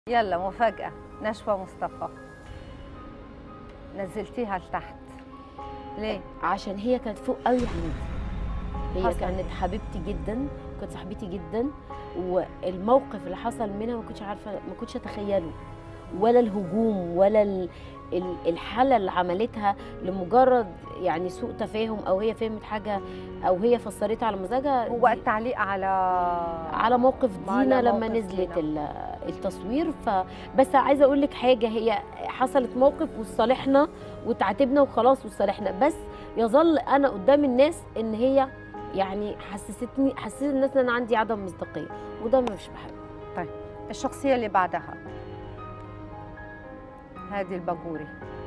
يلا مفاجأة نشوى مصطفى نزلتيها لتحت ليه؟ عشان هي كانت فوق قوي عندي هي حصل كانت إيه؟ حبيبتي جدا كانت صاحبتي جدا والموقف اللي حصل منها ما كنتش عارفه ما كنتش اتخيله ولا الهجوم ولا ال- ال- الحاله اللي عملتها لمجرد يعني سوء تفاهم او هي فهمت حاجه او هي فسرتها على مزاجها هو دي- التعليق على على موقف على دينا لما موقف نزلت دينا. ال- التصوير فبس عايزه اقول لك حاجه هي حصلت موقف وصالحنا وتعاتبنا وخلاص وصالحنا بس يظل انا قدام الناس ان هي يعني حسستني حسست الناس ان انا عندي عدم مصداقيه وده مش بحبه الشخصية اللي بعدها هذه الباجوري